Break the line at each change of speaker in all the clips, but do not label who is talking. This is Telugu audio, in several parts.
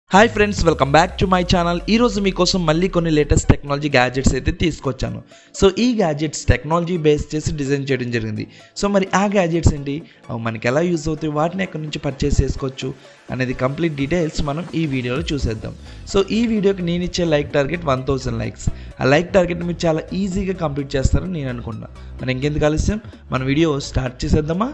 hi friends welcome back to my channel ఈరోజు మీకోసం మళ్ళీ కొన్ని లేటెస్ట్ టెక్నాలజీ గ్యాజెట్స్ అయితే తీసుకొచ్చాను సో ఈ గ్యాజెట్స్ టెక్నాలజీ బేస్ చేసి డిజైన్ చేయడం జరిగింది సో మరి ఆ గ్యాజెట్స్ ఏంటి అవి మనకి ఎలా యూజ్ అవుతాయి వాటిని ఎక్కడి నుంచి పర్చేస్ చేసుకోవచ్చు అనేది కంప్లీట్ డీటెయిల్స్ మనం ఈ వీడియోలో చూసేద్దాం సో ఈ వీడియోకి నేను ఇచ్చే like target one thousand likes ఆ లైక్ టార్గెట్ మీరు చాలా ఈజీగా కంప్లీట్ చేస్తారని నేను అనుకున్నా మనం ఇంకెందుకు ఆలస్యం మన వీడియో స్టార్ట్ చేసేద్దామా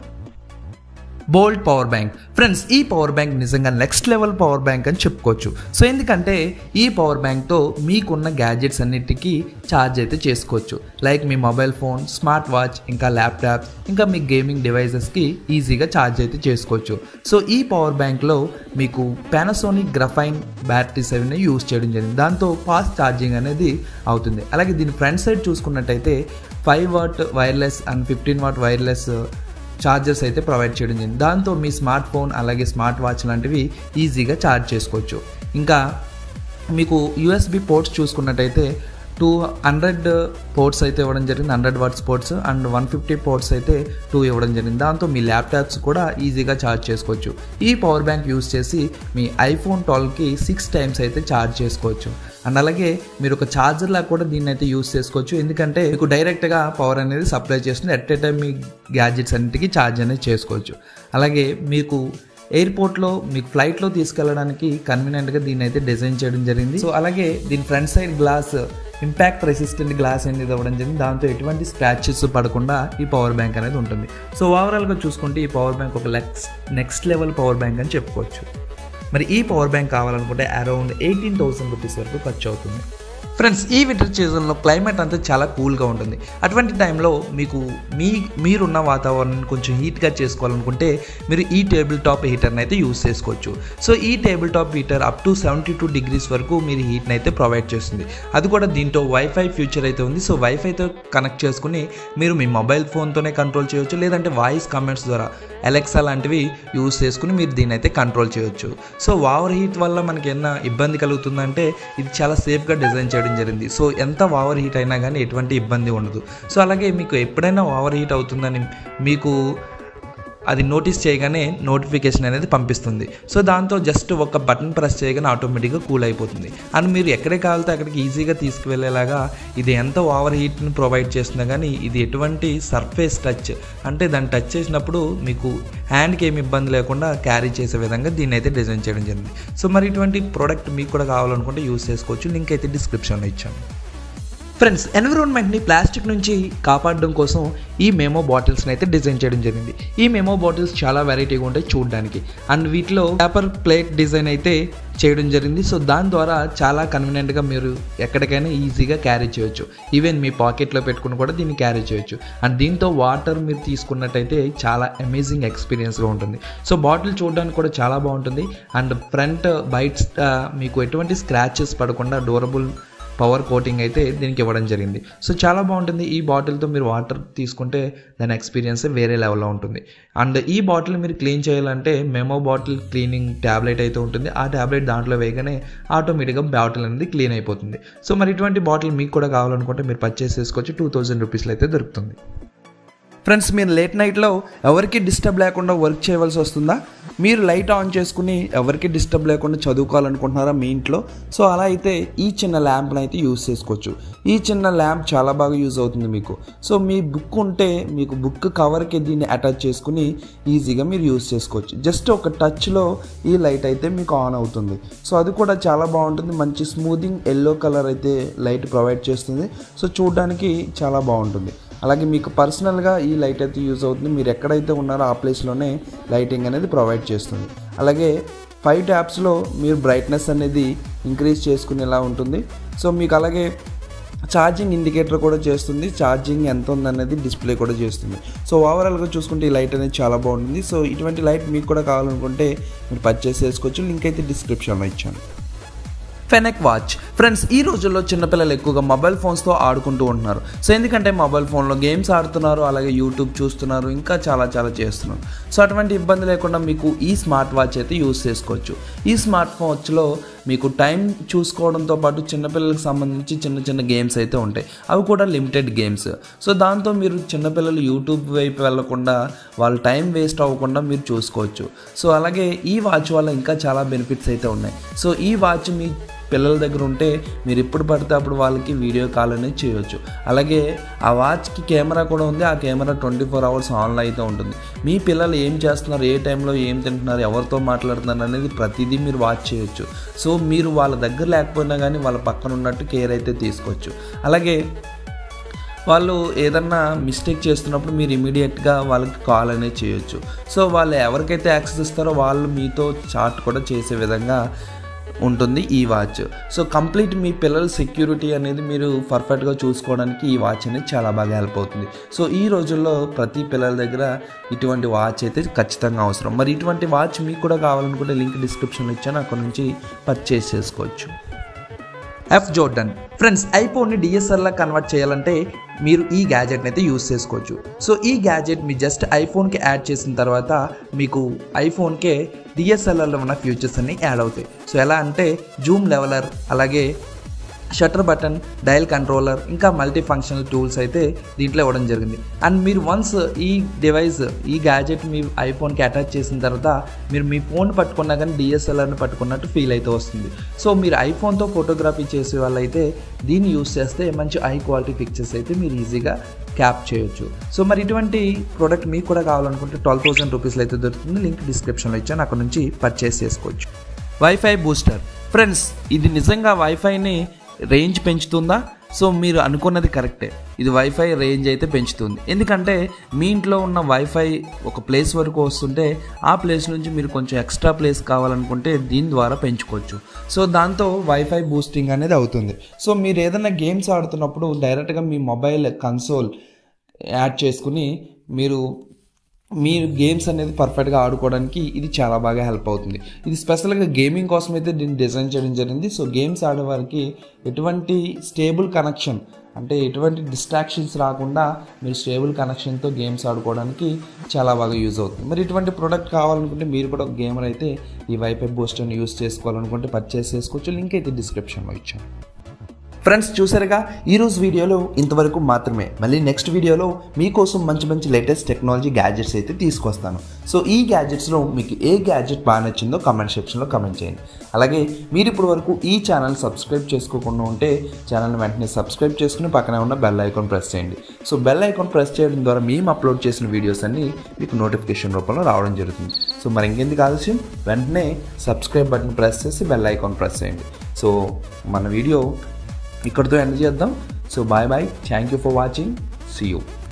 బోల్డ్ పవర్ బ్యాంక్ ఫ్రెండ్స్ ఈ పవర్ బ్యాంక్ నిజంగా నెక్స్ట్ లెవెల్ పవర్ బ్యాంక్ అని చెప్పుకోవచ్చు సో ఎందుకంటే ఈ పవర్ బ్యాంక్తో మీకున్న గ్యాజెట్స్ అన్నిటికీ ఛార్జ్ అయితే చేసుకోవచ్చు లైక్ మీ మొబైల్ ఫోన్ స్మార్ట్ వాచ్ ఇంకా ల్యాప్టాప్స్ ఇంకా మీ గేమింగ్ డివైజెస్కి ఈజీగా ఛార్జ్ అయితే చేసుకోవచ్చు సో ఈ పవర్ బ్యాంక్లో మీకు పానాసోనిక్ గ్రఫైన్ బ్యాటరీస్ అవి యూస్ చేయడం జరిగింది దాంతో ఫాస్ట్ ఛార్జింగ్ అనేది అవుతుంది అలాగే దీని ఫ్రంట్ సైడ్ చూసుకున్నట్టయితే five watt wireless and fifteen watt wireless chargers అయితే ప్రొవైడ్ చేయడం జరిగింది దాంతో మీ స్మార్ట్ ఫోన్ అలాగే స్మార్ట్ వాచ్ లాంటివి ఈజీగా ఛార్జ్ చేసుకోవచ్చు ఇంకా మీకు యూఎస్బి పోర్ట్స్ చూసుకున్నట్టయితే టూ హండ్రెడ్ పోర్ట్స్ అయితే ఇవ్వడం జరిగింది hundred watts ports and one fifty ports అయితే టూ ఇవ్వడం జరిగింది దాంతో మీ ల్యాప్టాప్స్ కూడా ఈజీగా ఛార్జ్ చేసుకోవచ్చు ఈ పవర్ బ్యాంక్ యూస్ చేసి మీ ఐఫోన్ ట్వెల్వ్కి సిక్స్ టైమ్స్ అయితే ఛార్జ్ చేసుకోవచ్చు అండ్ అలాగే మీరు ఒక ఛార్జర్ లాగా కూడా దీన్ని అయితే యూస్ చేసుకోవచ్చు ఎందుకంటే మీకు డైరెక్ట్గా పవర్ అనేది సప్లై చేస్తుంది ఎట్ ఏ టైం మీ గ్యాడ్జెట్స్ అన్నిటికీ ఛార్జ్ అనేది చేసుకోవచ్చు అలాగే మీకు ఎయిర్పోర్ట్లో మీకు ఫ్లైట్లో తీసుకెళ్ళడానికి కన్వీనియంట్గా దీన్ని అయితే డిజైన్ చేయడం జరిగింది సో అలాగే దీని front side glass impact resistant glass అనేది ఇవ్వడం జరిగింది దాంతో ఎటువంటి స్క్రాచెస్ పడకుండా ఈ పవర్ బ్యాంక్ అనేది ఉంటుంది సో ఓవరాల్గా చూసుకుంటే ఈ పవర్ బ్యాంక్ ఒక next next level power bank అని చెప్పుకోవచ్చు మరి ఈ పవర్ బ్యాంక్ కావాలనుకుంటే అరౌండ్ ఎయిటీన్ థౌసండ్ రూపీస్ వరకు ఖర్చు అవుతుంది ఫ్రెండ్స్ ఈ వింటర్ సీజన్లో క్లైమేట్ అంతా చాలా కూల్గా ఉంటుంది అటువంటి టైంలో మీకు మీ మీరున్న వాతావరణం కొంచెం హీట్గా చేసుకోవాలనుకుంటే మీరు ఈ టేబుల్ టాప్ హీటర్ని అయితే యూస్ చేసుకోవచ్చు సో ఈ table top heater up to seventy two degrees వరకు మీరు హీట్ని అయితే ప్రొవైడ్ చేస్తుంది అది కూడా దీంట్లో వైఫై ఫ్యూచర్ అయితే ఉంది సో వైఫైతో కనెక్ట్ చేసుకుని మీరు మీ మొబైల్ ఫోన్తోనే కంట్రోల్ చేయొచ్చు లేదంటే వాయిస్ కమెంట్స్ ద్వారా ఎలెక్సా లాంటివి యూస్ చేసుకుని మీరు దీన్ని అయితే కంట్రోల్ చేయొచ్చు సో ఓవర్ హీట్ వల్ల మనకి ఏమైనా ఇబ్బంది కలుగుతుందంటే ఇది చాలా సేఫ్గా డిజైన్ చేయడం జరిగింది సో ఎంత ఓవర్ హీట్ అయినా కానీ ఎటువంటి ఇబ్బంది ఉండదు సో అలాగే మీకు ఎప్పుడైనా ఓవర్ హీట్ అవుతుందని మీకు అది నోటీస్ చేయగానే నోటిఫికేషన్ అనేది పంపిస్తుంది సో దాంతో జస్ట్ ఒక బటన్ ప్రెస్ చేయగానే ఆటోమేటిక్గా కూల్ అయిపోతుంది అండ్ మీరు ఎక్కడికి కావాలితే అక్కడికి ఈజీగా తీసుకువెళ్ళేలాగా ఇది ఎంత ఓవర్ హీట్ని ప్రొవైడ్ చేస్తున్నా కానీ ఇది ఎటువంటి సర్ఫేస్ టచ్ అంటే దాన్ని టచ్ చేసినప్పుడు మీకు హ్యాండ్కి ఏమి ఇబ్బంది లేకుండా క్యారీ చేసే విధంగా దీన్ని అయితే డిజైన్ చేయడం జరిగింది సో మరి ఇటువంటి ప్రోడక్ట్ మీకు కూడా కావాలనుకుంటే యూస్ చేసుకోవచ్చు లింక్ అయితే డిస్క్రిప్షన్లో ఇచ్చాను ఫ్రెండ్స్ ఎన్విరాన్మెంట్ని ప్లాస్టిక్ నుంచి కాపాడడం కోసం ఈ మెమో బాటిల్స్ని అయితే డిజైన్ చేయడం జరిగింది ఈ మెమో బాటిల్స్ చాలా వెరైటీగా ఉంటాయి చూడడానికి అండ్ వీటిలో పేపర్ ప్లేట్ డిజైన్ అయితే చేయడం జరిగింది సో దాని ద్వారా చాలా కన్వీనియంట్గా మీరు ఎక్కడికైనా ఈజీగా క్యారీ చేయొచ్చు ఈవెన్ మీ పాకెట్లో పెట్టుకుని కూడా దీన్ని క్యారీ చేయొచ్చు అండ్ దీంతో వాటర్ మీరు తీసుకున్నట్టయితే చాలా అమేజింగ్ ఎక్స్పీరియన్స్గా ఉంటుంది సో బాటిల్ చూడడానికి కూడా చాలా బాగుంటుంది అండ్ ఫ్రంట్ బైట్స్ మీకు ఎటువంటి స్క్రాచెస్ పడకుండా డ్యూరబుల్ పవర్ కోటింగ్ అయితే దీనికి ఇవ్వడం జరిగింది సో చాలా బాగుంటుంది ఈ బాటిల్తో మీరు వాటర్ తీసుకుంటే దాని ఎక్స్పీరియన్స్ వేరే లెవెల్లో ఉంటుంది అండ్ ఈ బాటిల్ మీరు క్లీన్ చేయాలంటే మెమో బాటిల్ క్లీనింగ్ ట్యాబ్లెట్ అయితే ఉంటుంది ఆ ట్యాబ్లెట్ దాంట్లో వేయగానే ఆటోమేటిక్గా బాటిల్ అనేది క్లీన్ అయిపోతుంది సో మరి ఇటువంటి బాటిల్ మీకు కూడా కావాలనుకుంటే మీరు పర్చేస్ చేసుకోవచ్చు టూ థౌజండ్ రూపీస్లో అయితే దొరుకుతుంది ఫ్రెండ్స్ మీరు లేట్ నైట్లో ఎవరికి డిస్టర్బ్ లేకుండా వర్క్ చేయవలసి వస్తుందా మీరు లైట్ ఆన్ చేసుకుని ఎవరికి డిస్టర్బ్ లేకుండా చదువుకోవాలనుకుంటున్నారా మీ ఇంట్లో సో అలా అయితే ఈ చిన్న ల్యాంప్ని అయితే యూస్ చేసుకోవచ్చు ఈ చిన్న ల్యాంప్ చాలా బాగా యూజ్ అవుతుంది మీకు సో మీ బుక్ ఉంటే మీకు బుక్ కవర్కి దీన్ని అటాచ్ చేసుకుని ఈజీగా మీరు యూస్ చేసుకోవచ్చు జస్ట్ ఒక టచ్లో ఈ లైట్ అయితే మీకు ఆన్ అవుతుంది సో అది కూడా చాలా బాగుంటుంది మంచి స్మూదింగ్ ఎల్లో కలర్ అయితే లైట్ ప్రొవైడ్ చేస్తుంది సో చూడడానికి చాలా బాగుంటుంది అలాగే మీకు పర్సనల్గా ఈ లైట్ అయితే యూజ్ అవుతుంది మీరు ఎక్కడైతే ఉన్నారో ఆ ప్లేస్లోనే లైటింగ్ అనేది ప్రొవైడ్ చేస్తుంది అలాగే ఫైవ్ ట్యాప్స్లో మీరు బ్రైట్నెస్ అనేది ఇంక్రీజ్ చేసుకునేలా ఉంటుంది సో మీకు అలాగే ఛార్జింగ్ ఇండికేటర్ కూడా చేస్తుంది ఛార్జింగ్ ఎంత ఉందనేది డిస్ప్లే కూడా చేస్తుంది సో ఓవరాల్గా చూసుకుంటే ఈ లైట్ అనేది చాలా బాగుంటుంది సో ఇటువంటి లైట్ మీకు కూడా కావాలనుకుంటే మీరు పర్చేస్ చేసుకోవచ్చు లింక్ అయితే డిస్క్రిప్షన్లో ఇచ్చాను ఫెనెక్ వాచ్ ఫ్రెండ్స్ ఈ రోజుల్లో చిన్నపిల్లలు ఎక్కువగా మొబైల్ ఫోన్స్తో ఆడుకుంటూ ఉంటున్నారు సో ఎందుకంటే మొబైల్ ఫోన్లో గేమ్స్ ఆడుతున్నారు అలాగే యూట్యూబ్ చూస్తున్నారు ఇంకా చాలా చాలా చేస్తున్నారు సో అటువంటి ఇబ్బంది లేకుండా మీకు ఈ స్మార్ట్ వాచ్ అయితే యూస్ చేసుకోవచ్చు ఈ స్మార్ట్ వాచ్లో మీకు టైం చూసుకోవడంతో పాటు చిన్నపిల్లలకు సంబంధించి చిన్న చిన్న గేమ్స్ అయితే ఉంటాయి అవి కూడా లిమిటెడ్ గేమ్స్ సో దాంతో మీరు చిన్నపిల్లలు యూట్యూబ్ వైపు వెళ్లకుండా వాళ్ళ టైం వేస్ట్ అవ్వకుండా మీరు చూసుకోవచ్చు సో అలాగే ఈ వాచ్ వల్ల ఇంకా చాలా బెనిఫిట్స్ అయితే ఉన్నాయి సో ఈ వాచ్ మీ పిల్లల దగ్గర ఉంటే మీరు ఎప్పుడు పడితే అప్పుడు వాళ్ళకి వీడియో కాల్ అనేది చేయొచ్చు అలాగే ఆ వాచ్కి కెమెరా కూడా ఉంది ఆ కెమెరా ట్వంటీ ఫోర్ అవర్స్ ఆన్లో అయితే ఉంటుంది మీ పిల్లలు ఏం చేస్తున్నారు ఏ టైంలో ఏం తింటున్నారు ఎవరితో మాట్లాడుతున్నారు అనేది ప్రతిదీ మీరు వాచ్ చేయొచ్చు సో మీరు వాళ్ళ దగ్గర లేకపోయినా కానీ వాళ్ళ పక్కన ఉన్నట్టు కేర్ అయితే తీసుకోవచ్చు అలాగే వాళ్ళు ఏదన్నా మిస్టేక్ చేస్తున్నప్పుడు మీరు ఇమీడియట్గా వాళ్ళకి కాల్ అనేది చేయొచ్చు సో వాళ్ళు ఎవరికైతే యాక్సెస్ ఇస్తారో వాళ్ళు మీతో చాట్ కూడా చేసే విధంగా ఉంటుంది ఈ వాచ్ సో కంప్లీట్ మీ పిల్లల సెక్యూరిటీ అనేది మీరు పర్ఫెక్ట్గా చూసుకోవడానికి ఈ వాచ్ అనేది చాలా బాగా హెల్ప్ అవుతుంది సో ఈ రోజుల్లో ప్రతి పిల్లల దగ్గర ఇటువంటి వాచ్ అయితే ఖచ్చితంగా అవసరం మరి ఇటువంటి వాచ్ మీకు కూడా కావాలనుకుంటే లింక్ డిస్క్రిప్షన్లో ఇచ్చాను అక్కడ నుంచి పర్చేస్ చేసుకోవచ్చు ఎఫ్ జోర్డన్ ఫ్రెండ్స్ ఐఫోన్ని డిఎస్ఎల్లా కన్వర్ట్ చేయాలంటే మీరు ఈ గ్యాజెట్ని అయితే యూస్ చేసుకోవచ్చు సో ఈ గ్యాజెట్ మీ జస్ట్ ఐఫోన్కి యాడ్ చేసిన తర్వాత మీకు ఐఫోన్కే డిఎస్ఎల్ఆర్లో ఉన్న ఫీచర్స్ అన్ని యాడ్ అవుతాయి సో ఎలా అంటే జూమ్ లెవెలర్ అలాగే షటర్ బటన్ డయల్ కంట్రోలర్ ఇంకా మల్టీ ఫంక్షనల్ టూల్స్ అయితే దీంట్లో ఇవ్వడం జరిగింది అండ్ మీరు వన్స్ ఈ డివైస్ ఈ గ్యాజెట్ మీ ఐఫోన్కి అటాచ్ చేసిన తర్వాత మీరు మీ ఫోన్ పట్టుకున్నా కానీ డిఎస్ఎల్ఆర్ని పట్టుకున్నట్టు ఫీల్ అయితే వస్తుంది సో మీరు ఐఫోన్తో ఫోటోగ్రఫీ చేసే వాళ్ళైతే దీన్ని యూస్ చేస్తే మంచి హై క్వాలిటీ పిక్చర్స్ అయితే మీరు ఈజీగా క్యాప్ చేయొచ్చు సో మరి ఇటువంటి ప్రోడక్ట్ మీకు కూడా కావాలనుకుంటే ట్వెల్వ్ థౌసండ్ రూపీస్లో అయితే దొరుకుతుంది లింక్ డిస్క్రిప్షన్లో ఇచ్చాను అక్కడ నుంచి పర్చేస్ చేసుకోవచ్చు వైఫై బూస్టర్ ఫ్రెండ్స్ ఇది నిజంగా వైఫైని రేంజ్ పెంచుతుందా సో మీరు అనుకున్నది కరెక్టే ఇది వైఫై రేంజ్ అయితే పెంచుతుంది ఎందుకంటే మీ ఇంట్లో ఉన్న వైఫై ఒక ప్లేస్ వరకు వస్తుంటే ఆ ప్లేస్ నుంచి మీరు కొంచెం ఎక్స్ట్రా ప్లేస్ కావాలనుకుంటే దీని ద్వారా పెంచుకోవచ్చు సో దాంతో వైఫై బూస్టింగ్ అనేది అవుతుంది సో మీరు ఏదైనా గేమ్స్ ఆడుతున్నప్పుడు డైరెక్ట్గా మీ మొబైల్ కన్సోల్ యాడ్ చేసుకుని మీరు మీరు గేమ్స్ అనేది పర్ఫెక్ట్గా ఆడుకోవడానికి ఇది చాలా బాగా హెల్ప్ అవుతుంది ఇది స్పెషల్గా గేమింగ్ కోసం అయితే దీన్ని డిజైన్ చేయడం జరిగింది సో గేమ్స్ ఆడేవారికి ఎటువంటి స్టేబుల్ కనెక్షన్ అంటే ఎటువంటి డిస్ట్రాక్షన్స్ రాకుండా మీరు స్టేబుల్ కనెక్షన్తో గేమ్స్ ఆడుకోవడానికి చాలా బాగా యూజ్ అవుతుంది మరి ఇటువంటి ప్రోడక్ట్ కావాలనుకుంటే మీరు కూడా ఒక గేమర్ అయితే ఈ వైఫై బూస్టర్ని యూస్ చేసుకోవాలనుకుంటే పర్చేస్ చేసుకోవచ్చు లింక్ అయితే డిస్క్రిప్షన్లో ఇచ్చాను ఫ్రెండ్స్ చూసారుగా ఈరోజు వీడియోలో ఇంతవరకు మాత్రమే మళ్ళీ నెక్స్ట్ వీడియోలో మీకోసం మంచి మంచి లేటెస్ట్ టెక్నాలజీ గ్యాజెట్స్ అయితే తీసుకొస్తాను సో ఈ గ్యాజెట్స్లో మీకు ఏ గ్యాజెట్ బాగా నచ్చిందో కమెంట్ సెక్షన్లో కమెంట్ చేయండి అలాగే మీరు ఇప్పటి వరకు ఈ ఛానల్ సబ్స్క్రైబ్ చేసుకోకుండా ఉంటే ఛానల్ని వెంటనే సబ్స్క్రైబ్ చేసుకుని పక్కనే ఉన్న బెల్ ఐకాన్ ప్రెస్ చేయండి సో బెల్ ఐకాన్ ప్రెస్ చేయడం ద్వారా మేము అప్లోడ్ చేసిన వీడియోస్ అన్నీ మీకు నోటిఫికేషన్ రూపంలో రావడం జరుగుతుంది సో మరి ఇంకెందుకు ఆలస్యం వెంటనే సబ్స్క్రైబ్ బటన్ ప్రెస్ చేసి బెల్ ఐకాన్ ప్రెస్ చేయండి సో మన వీడియో ఇక్కడితో ఎండ్ చేద్దాం so bye bye thank you for watching see you